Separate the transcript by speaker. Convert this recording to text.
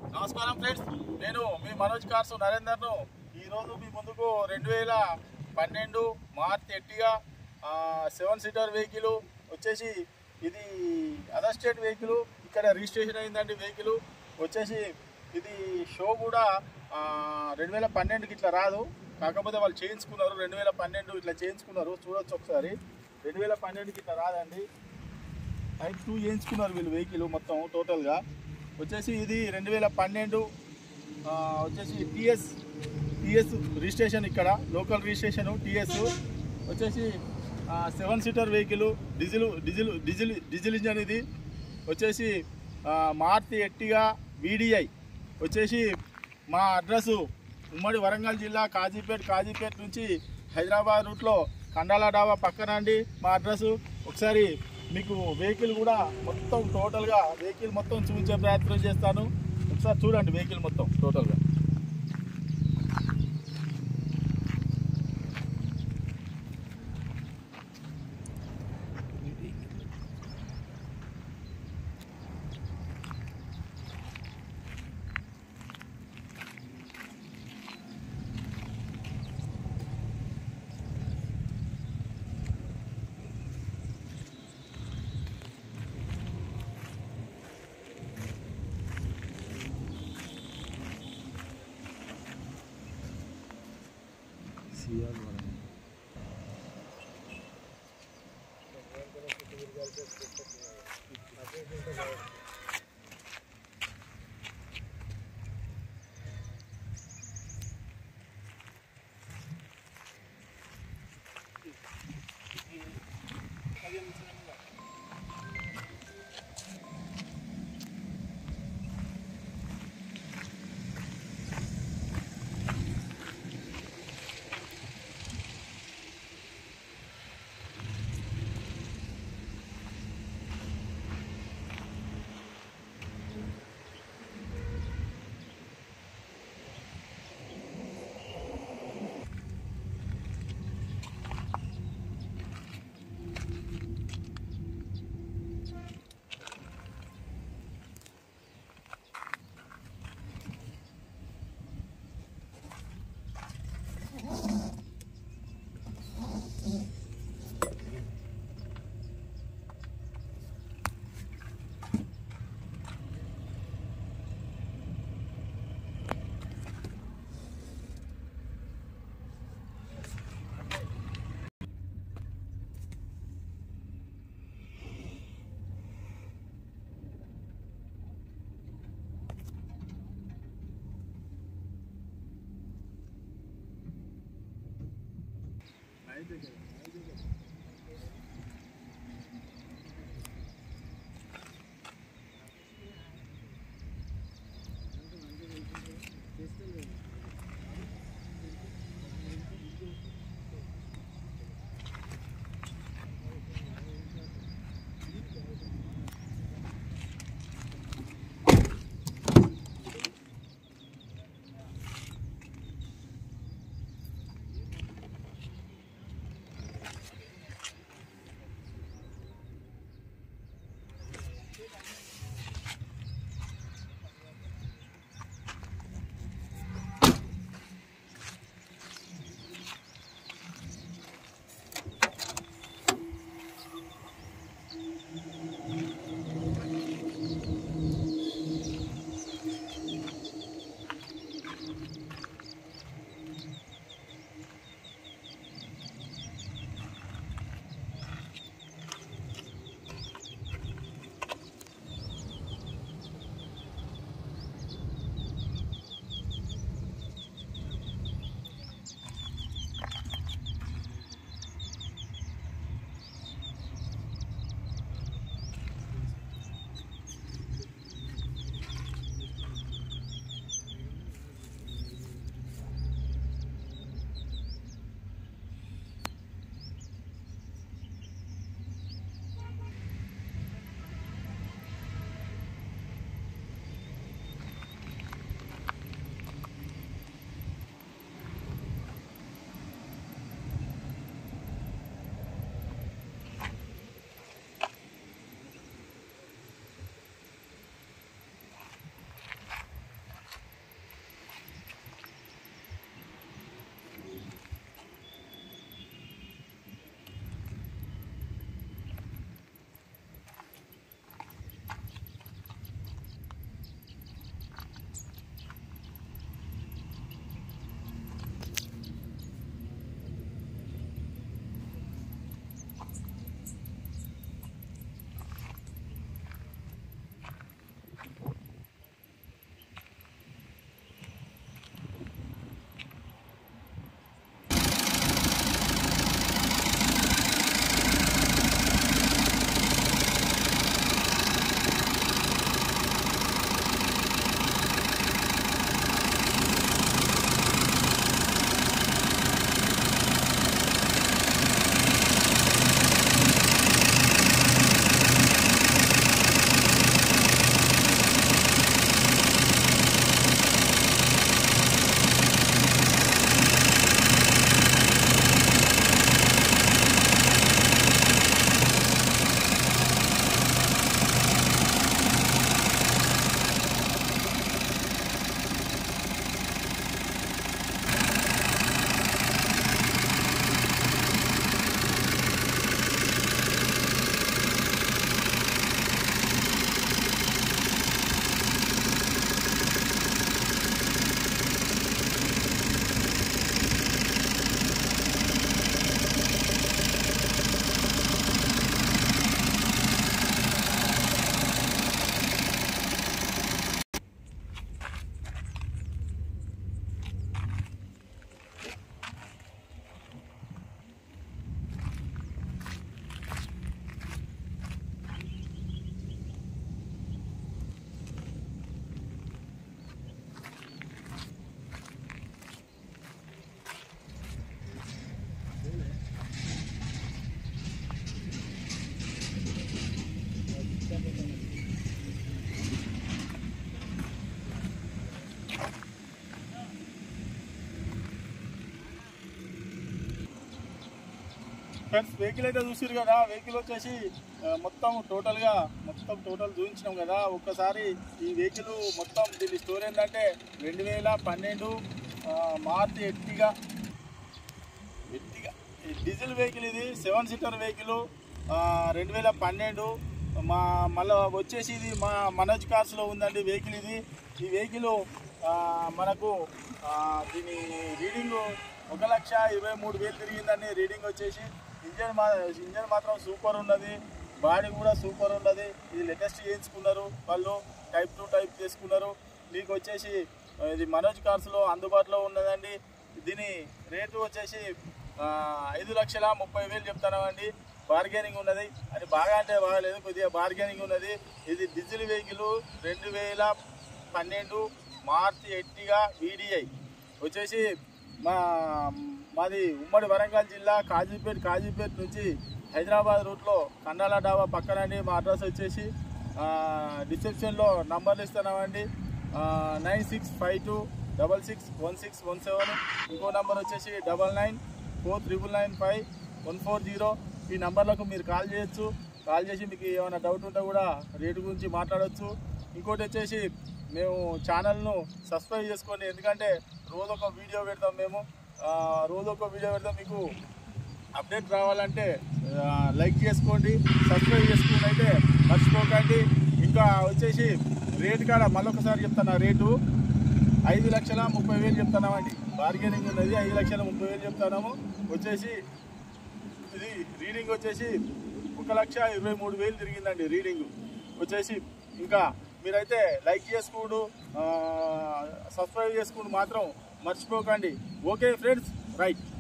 Speaker 1: నమస్కారం ఫ్రెండ్స్ నేను మీ మనోజ్ కార్సు నరేందర్ను ఈరోజు మీ ముందుకు రెండు వేల పన్నెండు March Ertiga seven seater vehicle వచ్చేసి ఇది అదర్ స్టేట్ వెహికల్ ఇక్కడ రిజిస్ట్రేషన్ అయిందండి వెహికల్ వచ్చేసి ఇది షో కూడా రెండు వేల పన్నెండుకి ఇట్లా రాదు కాకపోతే వాళ్ళు చేయించుకున్నారు రెండు వేల పన్నెండు ఇట్లా చేయించుకున్నారు చూడొచ్చు ఒకసారి రెండు వేల పన్నెండుకి ఇట్లా రాదండి టైప్ టూ చేయించుకున్నారు వీళ్ళు వెహికల్ మొత్తం టోటల్గా వచ్చేసి ఇది రెండు వేల పన్నెండు ఆ, వచ్చేసి టిఎస్ టిఎస్ రిజిస్ట్రేషన్ ఇక్కడ లోకల్ రిజిస్ట్రేషన్ టిఎస్ వచ్చేసి seven seater vehicle diesel diesel diesel diesel engine ఇది వచ్చేసి ఆ, మారుతి ఎట్టిగా వీడిఐ వచ్చేసి మా అడ్రస్ ఉమ్మడి వరంగల్ జిల్లా కాజీపేట్ కాజీపేట్ నుంచి హైదరాబాద్ రూట్లో కండాల డాబా పక్కన అండి మా అడ్రస్ ఒకసారి మీకు వెహికల్ కూడా మొత్తం టోటల్గా వెహికల్ మొత్తం చూపించే ప్రయత్నం చేస్తాను ఒకసారి చూడండి వెహికల్ మొత్తం టోటల్గా ఫ్రెండ్స్ వెహికల్ అయితే చూసారు కదా వెహికల్ వచ్చేసి ఆ, మొత్తం టోటల్గా మొత్తం టోటల్ చూపించినాం కదా ఒక్కసారి ఈ వెహికల్ మొత్తం దీని స్టోర్ ఏంటంటే రెండు వేల పన్నెండు ఆ, మారుతి ఎట్టిగా ఎట్టిగా ఈ డీజిల్ వెహికల్ ఇది సెవెన్ సీటర్ వెహికల్ రెండు వేల పన్నెండు మా మళ్ళీ వచ్చేసి ఇది మా మనోజ్ కార్స్లో ఉందండి వెహికల్ ఇది ఈ వెహికల్ మనకు ఆ, దీని రీడింగ్ ఒక లక్ష ఇరవై మూడు వేలు తిరిగిందండి రీడింగ్ వచ్చేసి ఇంజన్ మా ఇంజన్ మాత్రం సూపర్ ఉన్నది బాడీ కూడా సూపర్ ఉన్నది ఇది లేటెస్ట్ చేయించుకున్నారు వాళ్ళు టైప్ టు టైప్ చేసుకున్నారు మీకు వచ్చేసి ఆ, ఇది మనోజ్ కార్స్లో అందుబాటులో ఉన్నదండి దీని రేటు వచ్చేసి ఆ, ఐదు లక్షల ముప్పై వేలు చెప్తానండి బార్గెనింగ్ ఉన్నది అది బాగా అంటే బాగాలేదు కొద్దిగా బార్గెనింగ్ ఉన్నది ఇది డీజిల్ వెహికల్ రెండు వేల పన్నెండు మార్చి ఎట్టిగా వీడిఐ వచ్చేసి మా మాది ఉమ్మడి వరంగల్ జిల్లా కాజీపేట్ కాజీపేట్ నుంచి హైదరాబాద్ రూట్లో కండాల డాబా పక్కనండి మా అడ్రస్ వచ్చేసి డిస్క్రిప్షన్లో నంబర్లు ఇస్తున్నామండి nine six five two double six one six one seven ఇంకో నంబర్ వచ్చేసి double nine four triple nine five one four zero ఈ నంబర్లకు మీరు కాల్ చేయొచ్చు కాల్ చేసి మీకు ఏమైనా డౌట్ ఉంటే కూడా రేటు గురించి మాట్లాడవచ్చు ఇంకోటి వచ్చేసి మేము ఛానల్ను సబ్స్క్రైబ్ చేసుకోండి ఎందుకంటే రోజు ఒక వీడియో పెడతాం మేము ఆ, రోజు ఒక వీడియో పెడతాం మీకు అప్డేట్ రావాలంటే ఆ, లైక్ చేసుకోండి సబ్స్క్రైబ్ చేసుకోండి అయితే మర్చిపోకండి ఇంకా వచ్చేసి రేట్ కాడ మళ్ళొకసారి చెప్తాను ఆ రేటు ఐదు లక్షల ముప్పై వేలు చెప్తున్నామండి బార్గెనింగ్ ఉన్నది ఐదు లక్షల ముప్పై వేలు చెప్తున్నాము వచ్చేసి ఇది రీడింగ్ వచ్చేసి ఒక లక్ష ఇరవై మూడు వేలు తిరిగిందండి రీడింగ్ వచ్చేసి ఇంకా మీరైతే లైక్ చేసుకోండు సబ్స్క్రైబ్ చేసుకోండి మాత్రం మర్చిపోకండి ఓకే ఫ్రెండ్స్ రైట్